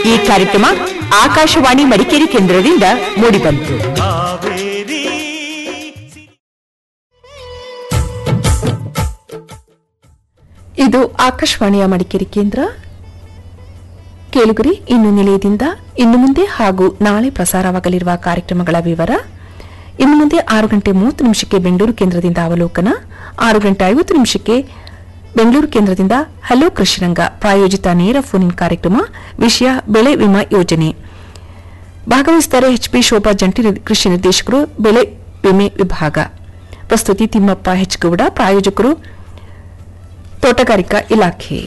ಈ ಕಾರ್ಯಕ್ರಮ ಆಕಾಶವಾಣಿ ಮಡಿಕೇರಿ ಕೇಂದ್ರದಿಂದ ಮೂಡಿಬಂತು ಕಾವೇರಿ ಇದು ಆಕಾಶವಾಣಿಯ ಮಡಿಕೇರಿ ಕೇಂದ್ರ ಕೇಳುಗರಿ ಇನ್ನು ನಿಲಯದಿಂದ ಇನ್ನು ಮುಂದೆ ಹಾಗೂ ನಾಳೆ ಪ್ರಸಾರವಾಗಲಿರುವ ಕಾರ್ಯಕ್ರಮಗಳ ವಿವರ ಇನ್ನು ಮುಂದೆ ಆರು ಗಂಟೆ ಮೂವತ್ತು ನಿಮಿಷಕ್ಕೆ ಬೆಂಗಳೂರು ಕೇಂದ್ರದಿಂದ ಅವಲೋಕನ ಆರು ಗಂಟೆ ಐವತ್ತು ನಿಮಿಷಕ್ಕೆ ಬೆಂಗಳೂರು ಕೇಂದ್ರದಿಂದ ಹಲೋ ಕೃಷಿರಂಗ ಪ್ರಾಯೋಜಿತ ನೇರ ಫೋನ್ ಇನ್ ಕಾರ್ಯಕ್ರಮ ವಿಷಯ ಬೆಳೆ ವಿಮಾ ಯೋಜನೆ ಭಾಗವಹಿಸುತ್ತಾರೆ ಎಚ್ಪಿ ಶೋಭಾ ಜಂಟಿ ನಿರ್- ಕೃಷಿ ನಿರ್ದೇಶಕರು ಬೆಳೆ ವಿಮೆ ವಿಭಾಗ ಪ್ರಸ್ತುತಿ ತಿಮ್ಮಪ್ಪ ಹೆಚ್ಗೌಡ ಪ್ರಾಯೋಜಕರು ತೋಟಗಾರಿಕಾ ಇಲಾಖೆ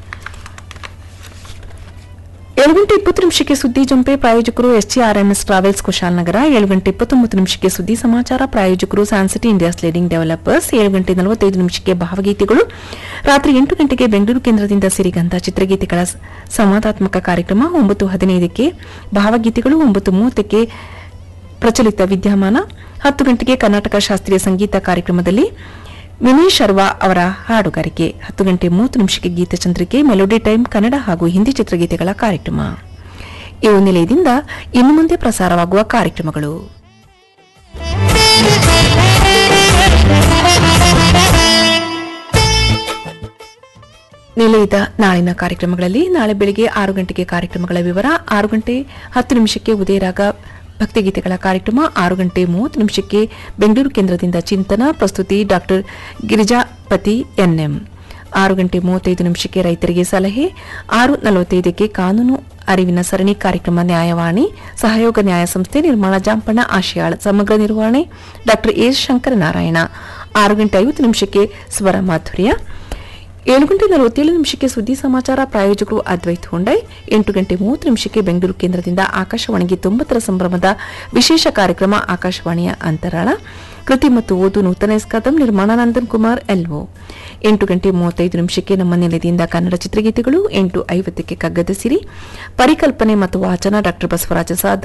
ಏಳು ಗಂಟೆ ಇಪ್ಪತ್ತು ನಿಮಿಷಕ್ಕೆ ಸುದ್ದಿ ಜಂಪೆ ಪ್ರಾಯೋಜಕರು ಎಸ್ಟಿಆರ್ಎಂಎಸ್ ಟ್ರಾವೆಲ್ಸ್ ಕುಶಾಲನಗರ ಏಳು ಗಂಟೆ ಇಪ್ಪತ್ತೊಂಬತ್ತು ನಿಮಿಷಕ್ಕೆ ಸುದ್ದಿ ಸಮಾಚಾರ ಪ್ರಾಯೋಜಕರು ಸ್ಯಾನ್ಸಿಟಿ ಇಂಡಿಯಾಸ್ ಲೀಡಿಂಗ್ ಡೆವಲಪರ್ಸ್ ಏಳು ಗಂಟೆ ನಲವತ್ತೈದು ನಿಮಿಷಕ್ಕೆ ಭಾವಗೀತೆಗಳು ರಾತ್ರಿ ಎಂಟು ಗಂಟೆಗೆ ಬೆಂಗಳೂರು ಕೇಂದ್ರದಿಂದ ಸಿರಿಗಂಧ ಚಿತ್ರಗೀತೆಗಳ ಸ- ಸಂವಾದಾತ್ಮಕ ಕಾರ್ಯಕ್ರಮ ಒಂಬತ್ತು ಹದಿನೈದಕ್ಕೆ ಭಾವಗೀತೆಗಳು ಒಂಬತ್ತು ಮೂವತ್ತಕ್ಕೆ ಪ್ರಚಲಿತ ವಿದ್ಯಮಾನ ಹತ್ತು ಗಂಟೆಗೆ ಕರ್ನಾಟಕ ಶಾಸ್ತ್ರೀಯ ಸಂಗೀತ ಕಾರ್ಯಕ್ರಮದಲ್ಲಿ ವಿನಯ್ ಶರ್ವಾ ಅವರ ಹಾಡುಗಾರಿಕೆ ಹತ್ತು ಗಂಟೆ ಮೂವತ್ತು ನಿಮಿಷಕ್ಕೆ ಗೀತಚಂದ್ರಿಕೆ ಮೆಲೋಡಿ ಟೈಮ್ ಕನ್ನಡ ಹಾಗೂ ಹಿಂದಿ ಚಿತ್ರಗೀತೆಗಳ ಕಾರ್ಯಕ್ರಮ ಇವು ನಿಲಯದಿಂದ ಇನ್ನು ಮುಂದೆ ಪ್ರಸಾರವಾಗುವ ಕಾರ್ಯಕ್ರಮಗಳು ನಿಲಯದ ನಾಳಿನ ಕಾರ್ಯಕ್ರಮಗಳಲ್ಲಿ ನಾಳೆ ಬೆಳಿಗ್ಗೆ ಆರು ಗಂಟೆಗೆ ಕಾರ್ಯಕ್ರಮಗಳ ವಿವರ ಆರು ಗಂಟೆ ಹತ್ತು ನಿಮಿಷಕ್ಕೆ ಉದಯರಾಗ ಭಕ್ತಿಗೀತೆಗಳ ಕಾರ್ಯಕ್ರಮ ಆರು ಗಂಟೆ ಮೂವತ್ತು ನಿಮಿಷಕ್ಕೆ ಬೆಂಗಳೂರು ಕೇಂದ್ರದಿಂದ ಚಿಂತನ ಪ್ರಸ್ತುತಿ ಡಾಕ್ಟರ್ ಗಿರಿಜಾಪತಿ ಎನ್ಎಂ ಆರು ಗಂಟೆ ಮೂವತ್ತೈದು ನಿಮಿಷಕ್ಕೆ ರೈತರಿಗೆ ಸಲಹೆ ಆರು ನಲವತ್ತೈದಕ್ಕೆ ಕಾನೂನು ಅರಿವಿನ ಸರಣಿ ಕಾರ್ಯಕ್ರಮ ನ್ಯಾಯವಾಣಿ ಸಹಯೋಗ ನ್ಯಾಯ ಸಂಸ್ಥೆ ನಿರ್ಮಾಣ ಜಾಂಪಣ್ಣ ಆಶಯಾಳ್ ಸಮಗ್ರ ನಿರ್ವಹಣೆ ಡಾಕ್ಟರ್ ಎಸ್ ಶಂಕರನಾರಾಯಣ ಆರು ಗಂಟೆ ಐವತ್ತು ನಿಮಿಷಕ್ಕೆ ಸ್ವರ ಮಾಧುರ್ಯ ಏಳು ಗಂಟೆ ನಲವತ್ತೇಳು ನಿಮಿಷಕ್ಕೆ ಸುದ್ದಿ ಸಮಾಚಾರ ಪ್ರಾಯೋಜಕರು ಅದ್ವೈತ್ ಹೊಂಡೈ ಎಂಟು ಗಂಟೆ ಮೂವತ್ತು ನಿಮಿಷಕ್ಕೆ ಬೆಂಗಳೂರು ಕೇಂದ್ರದಿಂದ ಆಕಾಶವಾಣಿಗೆ ತೊಂಬತ್ತರ ಸಂಭ್ರಮದ ವಿಶೇಷ ಕಾರ್ಯಕ್ರಮ ಆಕಾಶವಾಣಿಯ ಅಂತರಾಳ ಕೃತಿ ಮತ್ತು ಓದು ನೂತನ ಎಸ್ಕಾದಂ ನಿರ್ಮಾಣ ನಂದನ್ ಕುಮಾರ್ ಎಲ್ಒ ಎಂಟು ಗಂಟೆ ಮೂವತ್ತೈದು ನಿಮಿಷಕ್ಕೆ ನಮ್ಮ ನೆಲೆಯಿಂದ ಕನ್ನಡ ಚಿತ್ರಗೀತೆಗಳು ಎಂಟು ಐವತ್ತಕ್ಕೆ ಕಗ್ಗದ ಸಿರಿ ಪರಿಕಲ್ಪನೆ ಮತ್ತು ವಾಚನ ಡಾಕ್ಟರ್ ಬಸವರಾಜ ಸಾದ